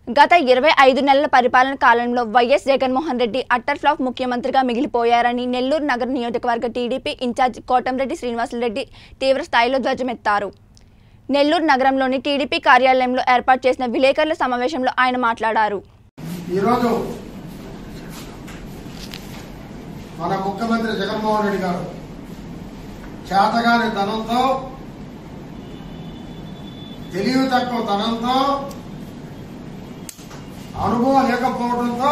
గత ఇరవై ఐదు నెలల పరిపాలన కాలంలో Y S Jaganmohan Reddy utter flop ముఖ్యమంత్రిగా మిగిలిపోయారని నెల్లూరు నగర నియోజకవర్గ టీడీపీ ఇన్ఛార్జ్ కోటంరెడ్డి శ్రీనివాసులరెడ్డి తీవ్ర స్థాయిలో ధ్వజమెత్తారు నెల్లూరు నగరంలోని టీడీపీ కార్యాలయంలో ఏర్పాటు చేసిన విలేకరుల సమావేశంలో ఆయన మాట్లాడారు ఈరోజు మన ముఖ్యమంత్రి జగన్మోహన్ రెడ్డి గారు చేతగాని ధనంతో తెలివి తక్కువ ధనంతో అనుభవం లేకపోవడంతో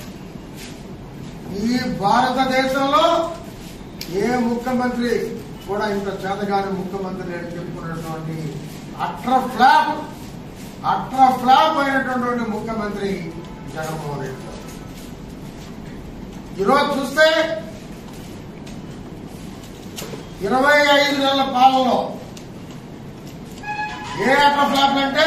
ఈ భారతదేశంలో ఏ ముఖ్యమంత్రి కూడా ఇంత చేతగాని ముఖ్యమంత్రి లేని చెప్పుకున్నటువంటి అట్ర ఫ్లాప్ అట్ర ఫ్లాప్ అయినటువంటి ముఖ్యమంత్రి జగన్మోహన్ రెడ్డి గారు ఈరోజు చూస్తే ఇరవై ఐదు నెలల పాలనలో ఏ అట్ర ఫ్లాప్ అంటే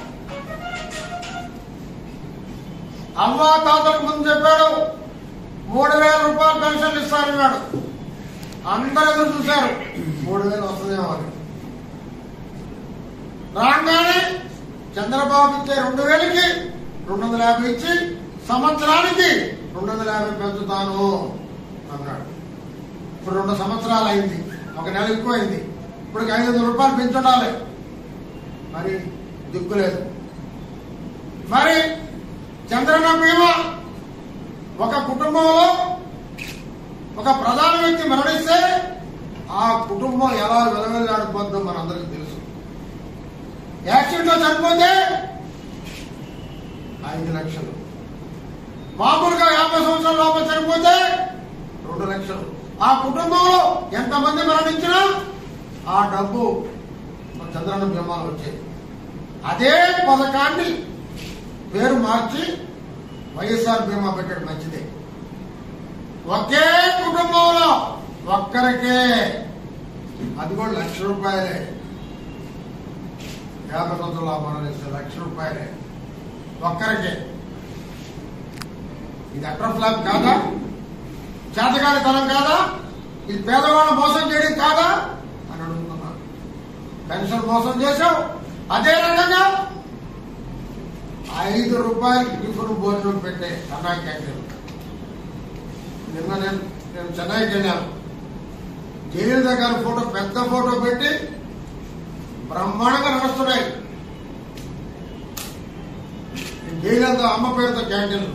అమ్మా తాతకు ముందు చెప్పాడు మూడు వేల రూపాయలు పెన్షన్ ఇస్తానన్నాడు అందరూ ఎదురు చూశారు మూడు వేలు వస్తుందేమో అని రాగానే చంద్రబాబు ఇచ్చే రెండు వేలకి రెండు వందల యాభై ఇచ్చి సంవత్సరానికి రెండు వందల యాభై పెంచుతాను అన్నాడు ఇప్పుడు రెండు సంవత్సరాలు అయింది ఒక నెల ఎక్కువ అయింది ఇప్పుడు ఐదు వందల రూపాయలు పెంచుండాలి మరి దిక్కులేదు మరి చంద్రన్న బీమా ఒక కుటుంబంలో ఒక ప్రధాన వ్యక్తి మరణిస్తే ఆ కుటుంబం ఎలా వెలవెల్లాడిపోతుందో మనందరికీ తెలుసు యాక్సిడెంట్ లో చనిపోతే ఐదు లక్షలు మామూలుగా యాభై సంవత్సరాల లోపల చనిపోతే రెండు లక్షలు ఆ కుటుంబంలో ఎంతమంది మరణించినా ఆ డబ్బు మన చంద్రన్న బీమాలు వచ్చేది అదే పథకాన్ని పేరు మార్చి వైఎస్ఆర్ బీమా పెట్టడం మంచిదే ఒకే కుటుంబంలో ఒక్కరికే అది కూడా లక్ష రూపాయలే యాభై సంవత్సరాల మరణిస్తే లక్ష రూపాయలే ఒక్కరికే ఇది అట్ర ఫ్లాప్ కాదా చేతగాని తనం కాదా ఇది పేదవాళ్ళని మోసం చేయడం కాదా అని అడుగుతున్నా పెన్షన్ మోసం చేశావు అదే రకంగా ఐదు రూపాయలకి టిఫిన్ భోజనం పెట్టే అన్నా క్యాంటీన్ నిన్న నేను నేను చెన్నైకి వెళ్ళాను జైలు దగ్గర ఫోటో పెద్ద ఫోటో పెట్టి బ్రహ్మాండంగా నడుస్తున్నాయి జైలంతా అమ్మ పేరుతో క్యాంటీన్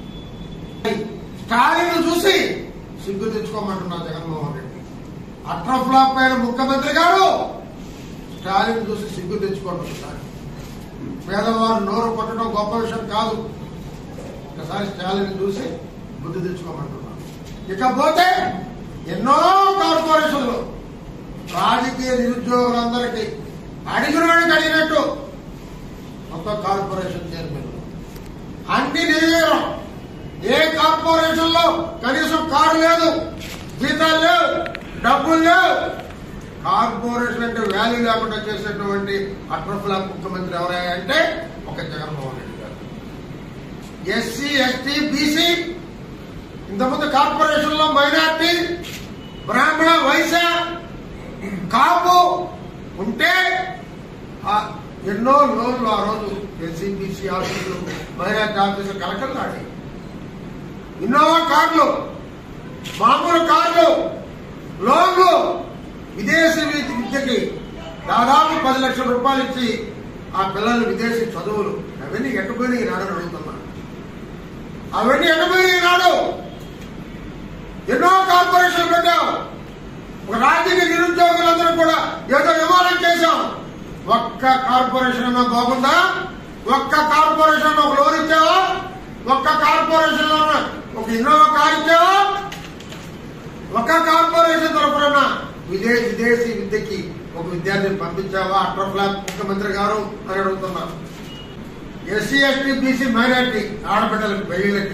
స్టాలిన్ చూసి సిగ్గు తెచ్చుకోమంటున్నా జగన్మోహన్ రెడ్డి అట్ర ఫ్లాప్ అయిన ముఖ్యమంత్రి గారు స్టాలిన్ చూసి సిగ్గు తెచ్చుకోండి ఒకసారి పేదవారు నోరు పట్టడం గొప్ప విషయం కాదు ఒకసారి స్టాలిన్ చూసి బుద్ధి తెచ్చుకోమంటున్నాను ఇకపోతే ఎన్నో కార్పొరేషన్లు రాజకీయ నిరుద్యోగులందరికీ అడిగిన వాడికి అడిగినట్టు ఒక కార్పొరేషన్ చైర్మన్ అన్ని నిర్వీర్యం ఏ కార్పొరేషన్ లో కనీసం కారు లేదు జీతాలు లేవు డబ్బులు లేవు కార్పొరేషన్ అంటే వాల్యూ లేకుండా చేసినటువంటి అట్రఫ్లా ముఖ్యమంత్రి ఎవరయ్యా అంటే ఒక జగన్మోహన్ రెడ్డి గారు ఎస్సీ ఎస్టీ బీసీ ఇంతకుముందు కార్పొరేషన్ లో మైనార్టీ బ్రాహ్మణ వైశ్య కాపు ఉంటే ఆ ఎన్నో లోన్లు ఆ రోజు ఎస్సీబీసీ ఆఫీసులు మైనార్టీ ఆఫీసులు కలకల్లాడి ఇన్నోవా కార్లు మామూలు కార్లు లోన్లు విదేశీ విద్య- విద్యకి దాదాపు పది లక్షల రూపాయలు ఇచ్చి ఆ పిల్లలు విదేశీ చదువులు అవన్నీ ఎట్టుపోయి ఈనాడు అడుగుతున్నా అవన్నీ ఎట్టుపోయి ఈనాడు ఎన్నో కార్పొరేషన్ పెట్టాం ఒక రాజకీయ నిరుద్యోగులందరూ కూడా ఏదో విమానం చేశాం ఒక్క కార్పొరేషన్ అన్నా బాగుందా ఒక్క కార్పొరేషన్ ఒక లోన్ ఇచ్చావా ఒక్క కార్పొరేషన్ ఒక ఇన్నోవా కార్ ఇచ్చావా ఒక కార్పొరేషన్ తరఫున విదే విదేశీ విద్యకి ఒక విద్యార్థిని పంపించావా అట్రఫ్లాప్ ముఖ్యమంత్రి గారు అని అడుగుతున్నారు ఎస్సీ ఎస్టీ బీసీ మైనార్టీ ఆడబిడ్డలకు పెళ్లిళ్ళకి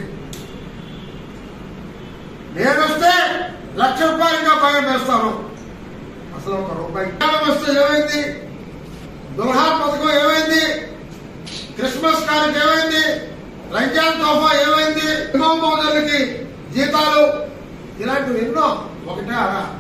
నేను వస్తే లక్ష రూపాయలు ఇంకా భయం వేస్తాను అసలు ఒక రూపాయి కాలం వస్తే ఏమైంది దుల్హాన్ పథకం ఏమైంది క్రిస్మస్ కానుక ఏమైంది రంజాన్ తోఫా ఏమైంది ఇమాం మోదర్లకి జీతాలు ఇలాంటివి ఎన్నో ఒకటే అరా